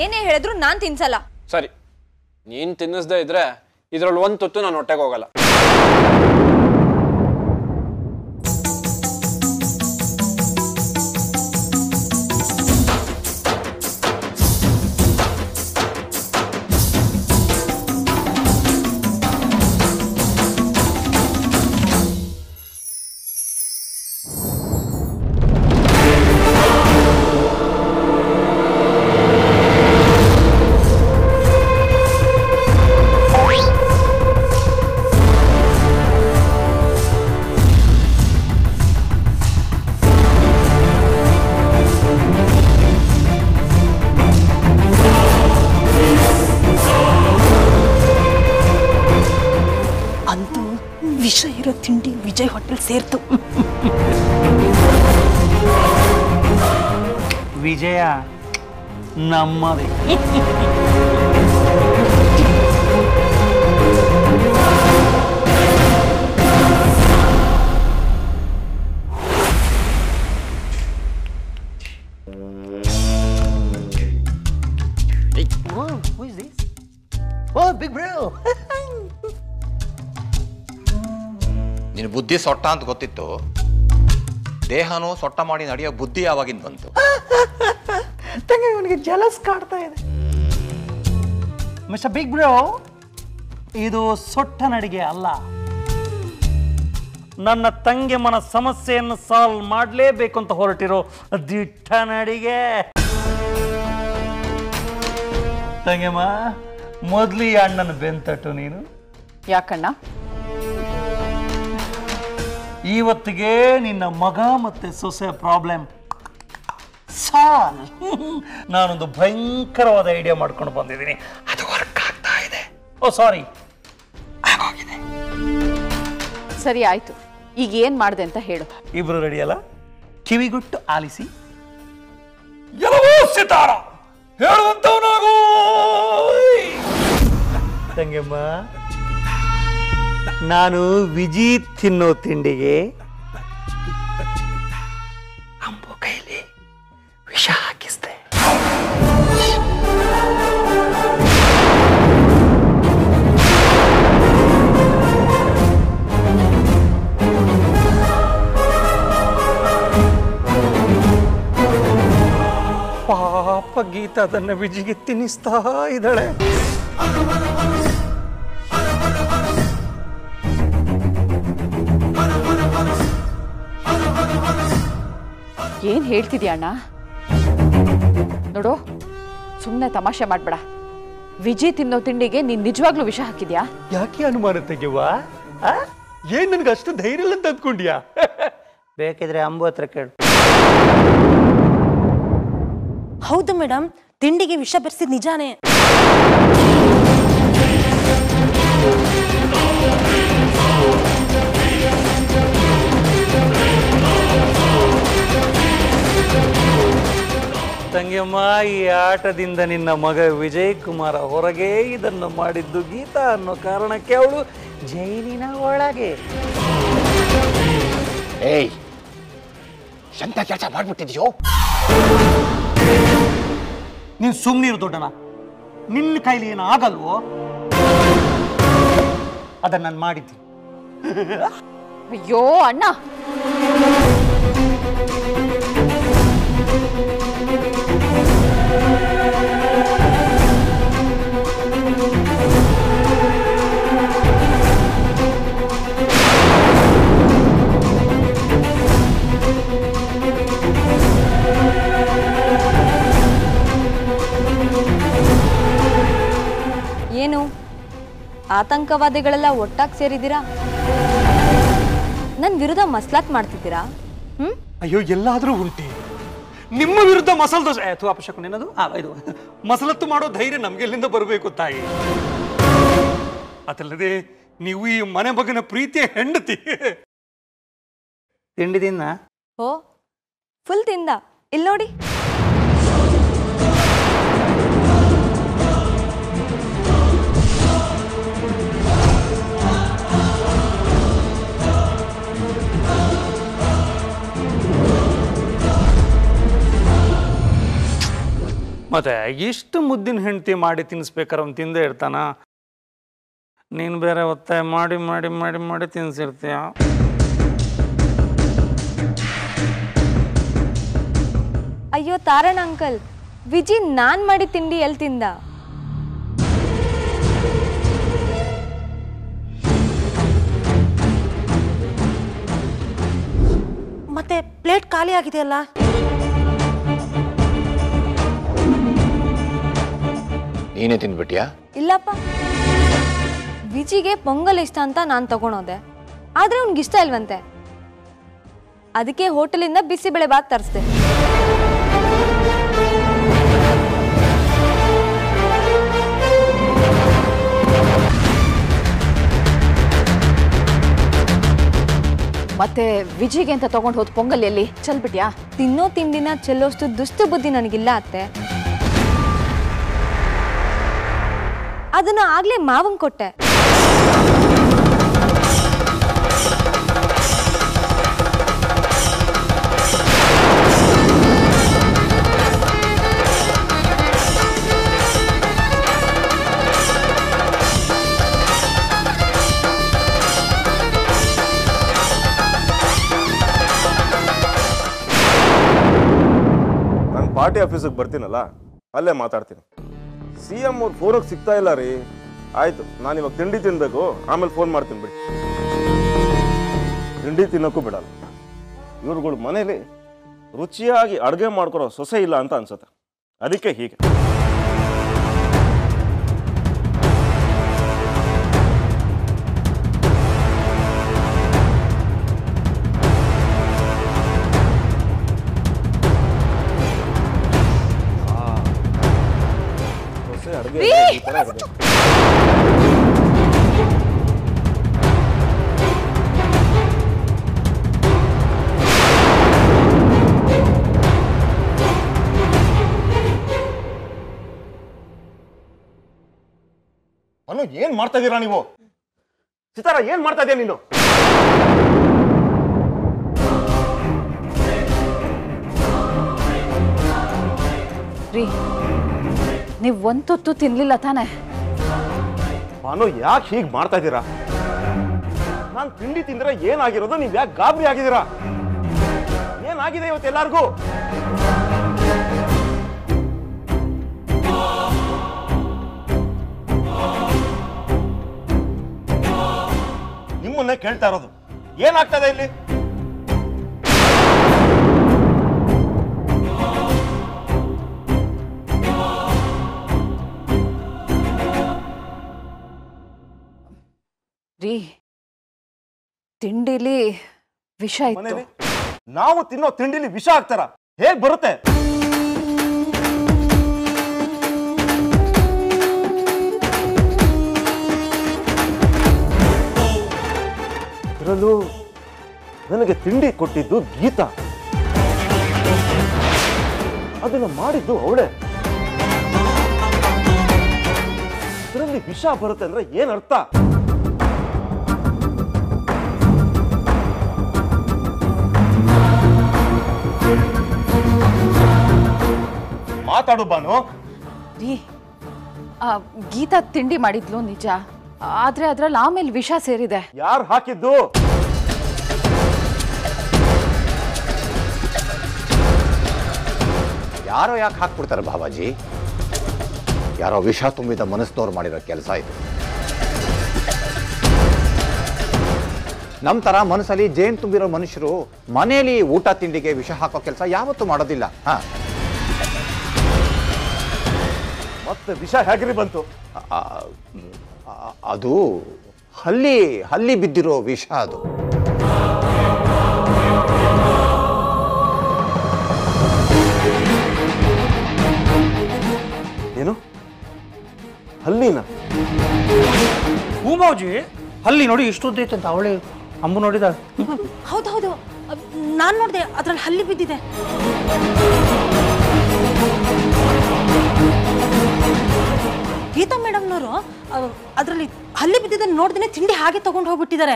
ಏನೇ ಹೇಳಿದ್ರು ನಾನ್ ತಿನ್ಸಲ್ಲ ಸರಿ ನೀನು ತಿನ್ನಿಸ್ದೇ ಇದ್ರೆ ಇದ್ರಲ್ಲಿ ಒಂದು ತುತ್ತು ನಾನು ಹೊಟ್ಟೆಗೆ ಹೋಗಲ್ಲ ಅಂತೂ ವಿಷ ಇರೋ ತಿಂಡಿ ವಿಜಯ್ ಹೋಟೆಲ್ ಸೇರ್ತು ವಿಜಯ ನಮ್ಮದೇ ಓ ಬಿಗ್ ಬ್ರೋ ನಿನ್ನ ಬುದ್ಧಿ ಸೊಟ್ಟ ಅಂತ ಗೊತ್ತಿತ್ತು ದೇಹನೂ ಸೊಟ್ಟ ಮಾಡಿ ನಡೆಯೋ ಬುದ್ಧಿ ಯಾವಾಗಿಂದ ಬಂತು ತಂಗೆ ಇವನಿಗೆ ಜಲಸ್ ಕಾಡ್ತಾ ಇದೆ ಮಿಸ್ಟರ್ ಬಿಗ್ ಬ್ರೋ ಇದು ಸೊಟ್ಟ ನಡಿಗೆ ಅಲ್ಲ ನನ್ನ ತಂಗಿ ಮನ ಸಮಸ್ಯೆಯನ್ನು ಸಾಲ್ವ್ ಮಾಡಲೇಬೇಕು ಅಂತ ಹೊರಟಿರೋ ದಿಟ್ಟ ನಡಿಗೆ ತಂಗೆಮ್ಮ ಮೊದ್ಲು ಈ ಅಣ್ಣನ ಬೆಂತಟ್ಟು ನೀನು ಯಾಕಣ್ಣ ಇವತ್ತಿಗೆ ನಿನ್ನ ಮಗ ಮತ್ತೆ ಸೊಸೆ ಪ್ರಾಬ್ಲಮ್ ಸಾಲ್ ನಾನೊಂದು ಭಯಂಕರವಾದ ಐಡಿಯಾ ಮಾಡ್ಕೊಂಡು ಬಂದಿದ್ದೀನಿ ಅದು ವರ್ಕ್ ಆಗ್ತಾ ಇದೆ ಓ ಸಾರಿ ಆಗೋಗಿದೆ ಸರಿ ಆಯ್ತು ಈಗ ಏನ್ ಮಾಡ್ದೆ ಅಂತ ಹೇಳು ಇಬ್ರು ರೆಡಿ ಅಲ್ಲ ಕಿವಿಗುಟ್ಟು ಆಲಿಸಿ ಎಲ್ಲವೂ ಸಿತಾರ ಹೇಳುವಂತವನಾಗೋ ತಂಗೆಮ್ಮ ನಾನು ವಿಜಿ ತಿನ್ನೋ ತಿಂಡಿಗೆ ಅಂಬು ಕೈಲಿ ವಿಷ ಹಾಕಿಸ್ದೆ ಪಾಪ ಗೀತಾ ತನ್ನ ವಿಜಿಗೆ ತಿನ್ನಿಸ್ತಾ ಇದ್ದಾಳೆ ಏನ್ ಹೇಳ್ತಿದ್ಯಾ ಅಣ್ಣ ನೋಡು ಸುಮ್ಮನೆ ತಮಾಷೆ ಮಾಡ್ಬೇಡ ವಿಜಿ ತಿನ್ನೋ ತಿಂಡಿಗೆ ನೀನ್ ನಿಜವಾಗ್ಲೂ ವಿಷ ಹಾಕಿದ್ಯಾ ಯಾಕೆ ಅನುಮಾನ ತೆಗೆವ ಏನ್ ನನ್ಗೆ ಅಷ್ಟು ಧೈರ್ಯ ಇಲ್ಲ ಅಂತ ಅಂದ್ಕೊಂಡ್ಯಾ ಬೇಕಿದ್ರೆ ಅಂಬು ಹತ್ರ ಕೇಳು ಹೌದು ಮೇಡಮ್ ತಿಂಡಿಗೆ ವಿಷ ಬೆರೆಸಿದ ನಿಜಾನೇ ತಂಗಿಯಮ್ಮ ಈ ಆಟದಿಂದ ನಿನ್ನ ಮಗ ವಿಜಯ್ ಕುಮಾರ ಹೊರಗೆ ಇದನ್ನು ಮಾಡಿದ್ದು ಗೀತಾ ಅನ್ನೋ ಕಾರಣಕ್ಕೆ ಅವಳು ಜೈಲಿನ ಒಳಗೆ ಏಯ್ ಎಂತ ಕೆಲಸ ಮಾಡ್ಬಿಟ್ಟಿದ್ಯೋ ನೀನು ಸುಮ್ಮನಿರು ದೊಡ್ಡನ ನಿನ್ನ ಕೈಲಿ ಏನು ಆಗಲ್ವೋ ಅದನ್ನ ನಾನು ಮಾಡಿದ್ದೀನಿ ಅಯ್ಯೋ ಅಣ್ಣ ಏನು ಆತಂಕವಾದಿಗಳೆಲ್ಲ ಒಟ್ಟಾಗಿ ಸೇರಿದ್ದೀರಾ ನನ್ನ ವಿರುದ್ಧ ಮಸ್ಲಾತ್ ಮಾಡ್ತಿದ್ದೀರಾ ಹ್ಮ್ ಅಯ್ಯೋ ಎಲ್ಲಾದರೂ ಉಂಟೆ ನಿಮ್ಮ ವಿರುದ್ಧ ಮಸಾಲ ದೋಸೆ ಅಥವಾ ಅಪಶಕುನ ಏನದು ಆ, ಇದು ಮಸಲತ್ತು ಮಾಡೋ ಧೈರ್ಯ ನಮ್ಗೆಲ್ಲಿಂದ ಬರಬೇಕು ತಾಯಿ ಅದಲ್ಲದೆ ನೀವು ಈ ಮನೆ ಮಗನ ಪ್ರೀತಿಯ ಹೆಂಡತಿ ತಿಂಡಿ ತಿನ್ನ ಓ ಫುಲ್ ತಿಂದ ಇಲ್ಲಿ ನೋಡಿ ಮತ್ತೆ ಇಷ್ಟು ಮುದ್ದಿನ ಹೆಂಡತಿ ಮಾಡಿ ತಿನ್ನಿಸ್ಬೇಕಾರೆ ಅವ್ನು ತಿಂದೇ ಇರ್ತಾನ ನೀನು ಬೇರೆ ಒತ್ತಾಯ ಮಾಡಿ ಮಾಡಿ ಮಾಡಿ ಮಾಡಿ ತಿನ್ಸಿರ್ತೀಯ ಅಯ್ಯೋ ತಾರಣ ಅಂಕಲ್ ವಿಜಿ ನಾನ್ ಮಾಡಿ ತಿಂಡಿ ಎಲ್ಲಿ ತಿಂದ ಮತ್ತೆ ಪ್ಲೇಟ್ ಖಾಲಿ ಆಗಿದೆಯಲ್ಲ ನೀನೇ ತಿಂದ್ಬಿಟ್ಯಾ ಇಲ್ಲಪ್ಪ ವಿಜಿಗೆ ಪೊಂಗಲ್ ಇಷ್ಟ ಅಂತ ನಾನು ತಗೊಳೋದೆ ಆದ್ರೆ ಅವ್ನಿಗೆ ಇಷ್ಟ ಇಲ್ವಂತೆ ಅದಕ್ಕೆ ಹೋಟೆಲಿಂದ ಬಿಸಿಬೇಳೆ ಬಾತ್ ತರಿಸ್ದೆ ಮತ್ತೆ ವಿಜಿಗೆ ಅಂತ ತಗೊಂಡು ಹೋದ್ ಪೊಂಗಲ್ ಎಲ್ಲಿ ಚಲ್ಬಿಟ್ಯಾ ತಿನ್ನೋ ತಿಂಡಿನ ಚೆಲ್ಲೋಷ್ಟು ದುಷ್ಟ ಬುದ್ಧಿ ನನಗಿಲ್ಲ ಅತ್ತೆ ಅದನ್ನ ಆಗ್ಲೇ ಮಾವಂಗ್ ಕೊಟ್ಟೆ ನಾನು ಪಾರ್ಟಿ ಆಫೀಸಿಗೆ ಬರ್ತೀನಲ್ಲ ಅಲ್ಲೇ ಮಾತಾಡ್ತೀನಿ ಸಿ ಎಮ್ ಅವ್ರು ಫೋನಿಗೆ ಸಿಗ್ತಾ ಇಲ್ಲ ರೀ ಆಯ್ತು ನಾನು ಇವಾಗ ತಿಂಡಿ ತಿನ್ಬೇಕು ಆಮೇಲೆ ಫೋನ್ ಮಾಡ್ತೀನಿ ಬಿಡಿ ತಿಂಡಿ ತಿನ್ನೋಕ್ಕೂ ಬಿಡಲ್ಲ ಇವ್ರುಗಳು ಮನೇಲಿ ರುಚಿಯಾಗಿ ಅಡುಗೆ ಮಾಡ್ಕೊರೋ ಸೊಸೆ ಇಲ್ಲ ಅಂತ ಅನ್ಸುತ್ತೆ ಅದಕ್ಕೆ ಹೀಗೆ ಸೊಸೆ ಅಡುಗೆ ಈ ಥರ ಇರ್ಬೇಕು. ಅನು ಏನ್ ಮಾಡ್ತಾ ಇದೀರಾ ನೀವು ಸಿತಾರ ಏನ್ ಮಾಡ್ತಾ ಇದೀಯ ನೀನು ರೀ ನೀವು ಒಂತೊತ್ತು ತಿನ್ಲಿಲ್ಲ ತಾನೆ ಭಾನು ಯಾಕೆ ಹೀಗೆ ಮಾಡ್ತಾ ಇದ್ದೀರಾ ನಾನು ತಿಂಡಿ ತಿಂದ್ರೆ ಏನಾಗಿರೋದು ನೀವ್ ಯಾಕೆ ಗಾಬರಿ ಆಗಿದ್ದೀರಾ ಏನಾಗಿದೆ ಇವತ್ತು ಎಲ್ಲಾರ್ಗೂ ನಿಮ್ಮನ್ನೇ ಕೇಳ್ತಾ ಇರೋದು ಏನಾಗ್ತದೆ ಇಲ್ಲಿ ರೀ ತಿಂಡಿಲಿ ವಿಷ ಇತ್ತು ಮನೇಲಿ ನಾವು ತಿನ್ನೋ ತಿಂಡಿಲಿ ವಿಷ ಹಾಕ್ತಾರ ಹೇಗ್ ಬರುತ್ತೆ ಅದರಲ್ಲೂ ನನಗೆ ತಿಂಡಿ ಕೊಟ್ಟಿದ್ದು ಗೀತಾ ಅದನ್ನ ಮಾಡಿದ್ದು ಅವಳೆ ಇದರಲ್ಲಿ ವಿಷ ಬರುತ್ತೆ ಅಂದ್ರೆ ಏನ್ ಅರ್ಥ ಮಾತಾಡು ಬಾನು ರೀ ಆ, ಗೀತಾ ತಿಂಡಿ ಮಾಡಿದ್ಲು ನಿಜ ಆದ್ರೆ ಅದ್ರಲ್ಲಿ ಆಮೇಲೆ ವಿಷ ಸೇರಿದೆ ಯಾರು ಹಾಕಿದ್ದು ಯಾರೋ ಯಾಕೆ ಹಾಕ್ಬಿಡ್ತಾರೆ ಬಾಬಾಜಿ ಯಾರೋ ವಿಷ ತುಂಬಿದ ಮನಸ್ಸಿನವ್ರು ಮಾಡಿರೋ ಕೆಲಸ ಇದು ನಮ್ಮ ಥರ ಮನಸ್ಸಲ್ಲಿ ಜೇನು ತುಂಬಿರೋ ಮನುಷ್ಯರು ಮನೆಯಲ್ಲಿ ಊಟ ತಿಂಡಿಗೆ ವಿಷ ಹಾಕೋ ಕೆಲಸ ಯಾವತ್ತೂ ಮಾಡೋದಿಲ್ಲ ಹಾ ಮತ್ತೆ ವಿಷ ಹೇಗ್ರಿ ಬಂತು ಆ, ಆ, ಅದು ಹಲ್ಲಿ ಹಲ್ಲಿ ಬಿದ್ದಿರೋ ವಿಷ ಅದು ಏನು ಹಲ್ಲಿನ ಹೂಮಾವ್ಜಿ ಅಲ್ಲಿ ನೋಡಿ ಇಷ್ಟುದ್ದ ಅಂತ ಅವಳೆ ಅಂಬು ನೋಡಿದ ಹೌದು ಹೌದು ನಾನು ನೋಡಿದೆ ಅದ್ರಲ್ಲಿ ಹಲ್ಲಿ ಬಿದ್ದಿದೆ ಗೀತಾ ಮೇಡಮ್ನವರು ಅದರಲ್ಲಿ ಹಲ್ಲಿ ಬಿದ್ದಿದ್ದನ್ನು ನೋಡ್ದೇನೆ ತಿಂಡಿ ಹಾಗೆ ತಗೊಂಡು ಹೋಗ್ಬಿಟ್ಟಿದ್ದಾರೆ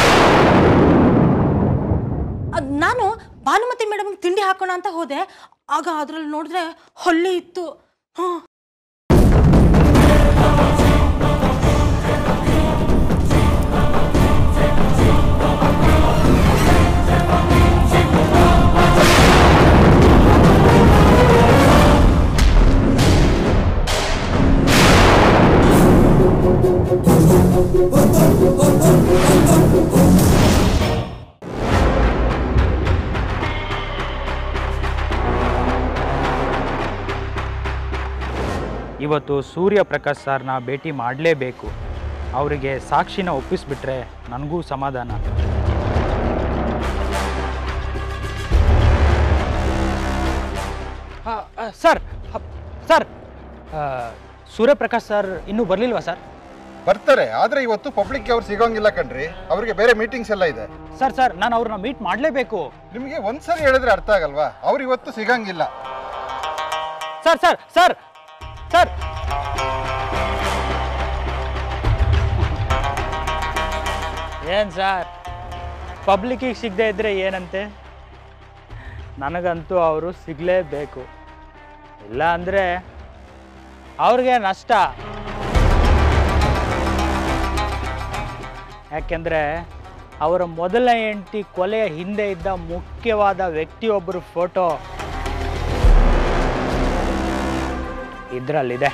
ಅದ್ ನಾನು ಭಾನುಮತಿ ಮೇಡಮ್ಗೆ ತಿಂಡಿ ಹಾಕೋಣ ಅಂತ ಹೋದೆ ಆಗ ಅದ್ರಲ್ಲಿ ನೋಡಿದ್ರೆ ಹೊಳ್ಳಿ ಇತ್ತು ಇವತ್ತು ಸೂರ್ಯ ಪ್ರಕಾಶ್ ಸರ್ನ ಭೇಟಿ ಮಾಡಲೇಬೇಕು ಅವರಿಗೆ ಸಾಕ್ಷಿನ ಒಪ್ಪಿಸ್ಬಿಟ್ರೆ ನನಗೂ ಸಮಾಧಾನ ಸರ್ ಸರ್ ಸೂರ್ಯಪ್ರಕಾಶ್ ಸರ್ ಇನ್ನೂ ಬರಲಿಲ್ವಾ ಸರ್ ಬರ್ತಾರೆ ಆದ್ರೆ ಇವತ್ತು ಪಬ್ಲಿಕ್ಗೆ ಅವ್ರು ಸಿಗೋಂಗಿಲ್ಲ ಕಣ್ರಿ ಅವ್ರಿಗೆ ಬೇರೆ ಮೀಟಿಂಗ್ಸ್ ಎಲ್ಲ ಇದೆ ಸರ್ ಸರ್ ನಾನು ಅವ್ರನ್ನ ಮೀಟ್ ಮಾಡಲೇಬೇಕು ನಿಮಗೆ ಒಂದ್ಸರಿ ಹೇಳಿದ್ರೆ ಅರ್ಥ ಆಗಲ್ವಾ ಅವ್ರು ಇವತ್ತು ಸಿಗಂಗಿಲ್ಲ ಸರ್ ಸರ್ ಸರ್ ಸರ್ ಏನು ಸರ್ ಪಬ್ಲಿಕ್ಕಿಗೆ ಸಿಗದೆ ಇದ್ದರೆ ಏನಂತೆ ನನಗಂತೂ ಅವರು ಸಿಗಲೇಬೇಕು ಇಲ್ಲ ಅಂದರೆ ಅವ್ರಿಗೆ ನಷ್ಟ ಯಾಕೆಂದರೆ ಅವರ ಮೊದಲ ಹೆಂಡತಿ ಕೊಲೆಯ ಹಿಂದೆ ಇದ್ದ ಮುಖ್ಯವಾದ ವ್ಯಕ್ತಿಯೊಬ್ಬರು ಫೋಟೋ ಇದರಲ್ಲಿದೆ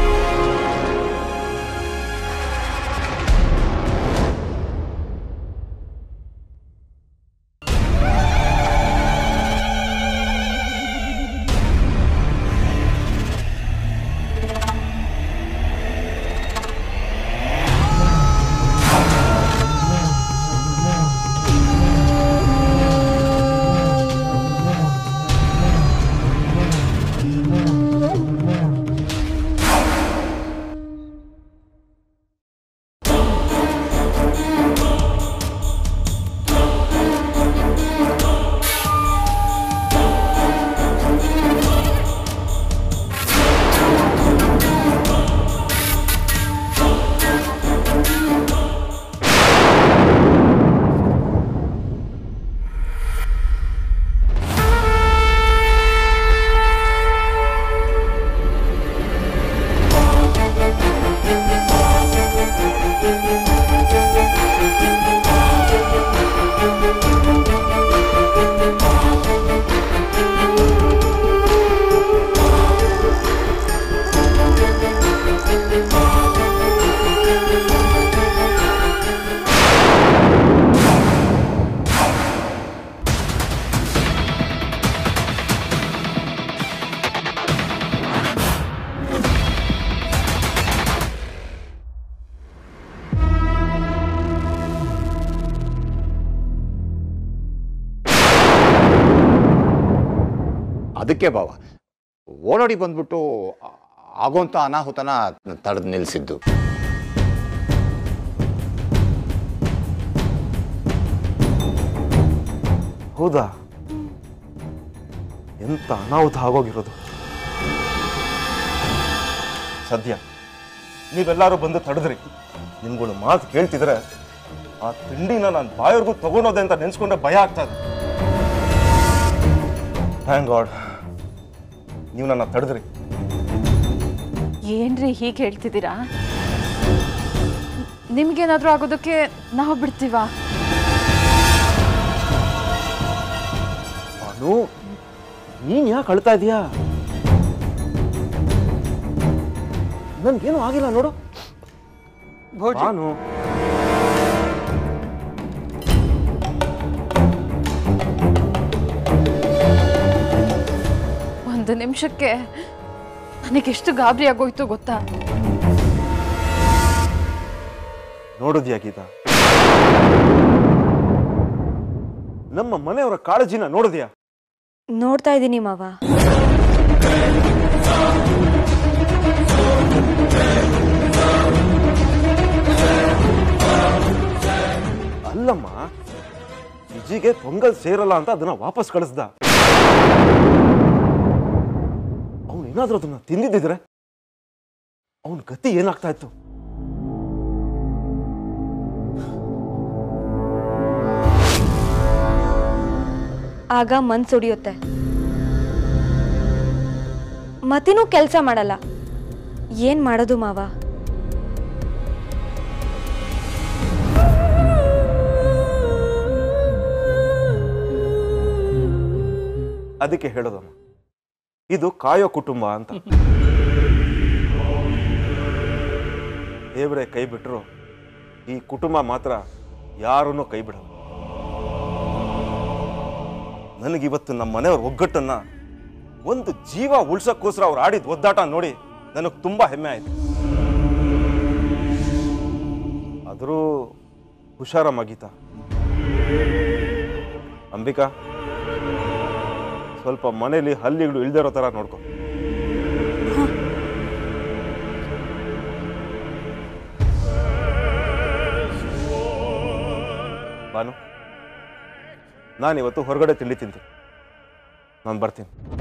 ಅದಕ್ಕೆ ಭಾವ ಓಡೋಡಿ ಬಂದ್ಬಿಟ್ಟು ಆ- ಆಗೋಂಥ ಅನಾಹುತನ ತಡೆದು ನಿಲ್ಲಿಸಿದ್ದು ಹೌದಾ ಎಂತ ಅನಾಹುತ ಆಗೋಗಿರೋದು ಸದ್ಯ ನೀವೆಲ್ಲರೂ ಬಂದು ತಡೆದ್ರಿ ನಿಮ್ಗಳು ಮಾತು ಕೇಳ್ತಿದ್ರೆ ಆ ತಿಂಡಿನ ನಾನು ಬಾಯವ್ರಿಗೂ ತಗೊಂಡೋದೆ ಅಂತ ನೆನ್ಸ್ಕೊಂಡ್ರೆ ಭಯ ಆಗ್ತದೆ ಥ್ಯಾಂಕ್ ಗಾಡ್ ನೀವು ನನ್ನ ತಡೆದ್ರಿ ಏನ್ರಿ ಹೀಗೆ ಹೇಳ್ತಿದ್ದೀರಾ ನಿಮ್ಗೇನಾದ್ರೂ ಆಗೋದಕ್ಕೆ ನಾವು ಬಿಡ್ತೀವಾ ಅನು ನೀನ್ ಯಾಕೆ ಅಳ್ತಾ ಇದೀಯಾ ನನ್ಗೇನು ಆಗಿಲ್ಲ ನೋಡು ನಾನು ಒಂದು ನಿಮಿಷಕ್ಕೆ ನನಗೆಷ್ಟು ಗಾಬರಿ ಆಗೋಯ್ತು ಗೊತ್ತಾ ನೋಡಿದ್ಯಾ ಗೀತಾ ನಮ್ಮ ಮನೆಯವರ ಕಾಳಜಿನ ನೋಡಿದ್ಯಾ ನೋಡ್ತಾ ಇದ್ದೀನಿ ಮಾವ ಅಲ್ಲಮ್ಮ ವಿಜಿಗೆ ಪೊಂಗಲ್ ಸೇರಲ್ಲ ಅಂತ ಅದನ್ನ ವಾಪಸ್ ಕಳಿಸ್ದ ಅವನು ಏನಾದ್ರೂ ಅದನ್ನ ತಿಂದಿದ್ದಿದ್ರೆ ಅವನ ಗತಿ ಏನಾಗ್ತಾ ಇತ್ತು ಆಗ ಮನ್ಸೊಡಿಯುತ್ತೆ ಮತಿನೂ ಕೆಲಸ ಮಾಡಲ್ಲ ಏನು ಮಾಡೋದು ಮಾವ ಅದಕ್ಕೆ ಹೇಳೋದಮ್ಮ ಇದು ಕಾಯೋ ಕುಟುಂಬ ಅಂತ ದೇವರೇ ಕೈ ಬಿಟ್ಟರು ಈ ಕುಟುಂಬ ಮಾತ್ರ ಯಾರನ್ನೂ ಕೈ ಬಿಡಲ್ಲ ನನಗಿವತ್ತು ನಮ್ಮ ಮನೆಯವ್ರ ಒಗ್ಗಟ್ಟನ್ನ ಒಂದು ಜೀವ ಉಳ್ಸಕ್ಕೋಸ್ಕರ ಅವ್ರು ಆಡಿದ ಒದ್ದಾಟ ನೋಡಿ ನನಗೆ ತುಂಬಾ ಹೆಮ್ಮೆ ಆಯ್ತು ಆದರೂ ಹುಷಾರಮ್ಮ ಗೀತಾ ಅಂಬಿಕಾ ಸ್ವಲ್ಪ ಮನೇಲಿ ಹಲ್ಲಿಗಳು ಇಳ್ದಿರೋ ಥರ ನೋಡ್ಕೊ ಭಾನು ನಾನಿವತ್ತು ಹೊರಗಡೆ ತಿಂಡಿ ತಿಂತೀನಿ ನಾನು ಬರ್ತೀನಿ